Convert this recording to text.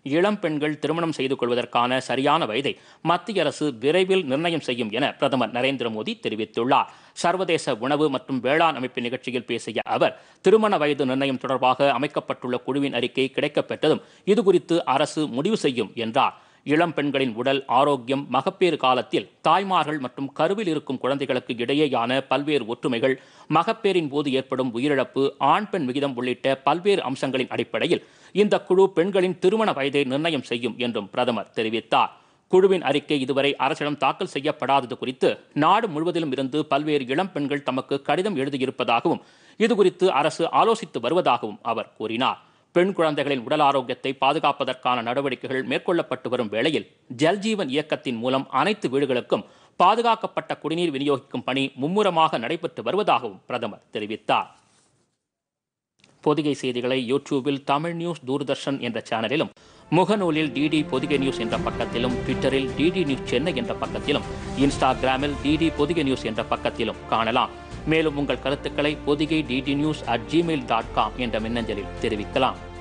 இளம் பெண்கள் திருமணம் செய்து கொள்வதற்கான சரியான வயதை மத்திய அரசு விரைவில் நிர்ணயம் செய்யும் என பிரதமர் நரேந்திர மோடி தெரிவித்துள்ளார் சர்வதேச உணவு மற்றும் வேளாண் அமைப்பு நிகழ்ச்சியில் பேசிய அவர் திருமண வயது நிர்ணயம் தொடர்பாக அமைக்கப்பட்டுள்ள குழுவின் அறிக்கை கிடைக்கப்பெற்றதும் இதுகுறித்து அரசு முடிவு செய்யும் என்றார் இளம் பெண்களின் உடல் ஆரோக்கியம் மகப்பேறு காலத்தில் தாய்மார்கள் மற்றும் கருவில் இருக்கும் குழந்தைகளுக்கு இடையேயான பல்வேறு ஒற்றுமைகள் மகப்பேறின் போது ஏற்படும் உயிரிழப்பு ஆண் பெண் விகிதம் உள்ளிட்ட பல்வேறு அம்சங்களின் அடிப்படையில் இந்த குழு பெண்களின் திருமண வயதை நிர்ணயம் செய்யும் என்றும் பிரதமர் தெரிவித்தார் குழுவின் அறிக்கை இதுவரை அரசிடம் தாக்கல் செய்யப்படாதது குறித்து நாடு முழுவதிலும் இருந்து பல்வேறு இளம் பெண்கள் தமக்கு கடிதம் எழுதியிருப்பதாகவும் இதுகுறித்து அரசு ஆலோசித்து வருவதாகவும் அவர் கூறினார் பெண் குழந்தைகளின் உடல் ஆரோக்கியத்தை பாதுகாப்பதற்கான நடவடிக்கைகள் மேற்கொள்ளப்பட்டு வரும் வேளையில் ஜல்ஜீவன் இயக்கத்தின் மூலம் அனைத்து வீடுகளுக்கும் பாதுகாக்கப்பட்ட குடிநீர் விநியோகிக்கும் பணி மும்முரமாக நடைபெற்று வருவதாகவும் பிரதமர் தெரிவித்தார் பொதிகை செய்திகளை யூடியூபில் தமிழ் நியூஸ் தூர்தர்ஷன் என்ற சேனலிலும் முகநூலில் டிடி பொதிகை நியூஸ் என்ற பக்கத்திலும் ட்விட்டரில் டிடி நியூஸ் சென்னை என்ற பக்கத்திலும் இன்ஸ்டாகிராமில் டிடி பொதிகை நியூஸ் என்ற பக்கத்திலும் காணலாம் மேலும் உங்கள் கருத்துக்களை Podhigai DD news at Gmail dot com என்ற மின்னஞ்சலில் தெரிவிக்கலாம்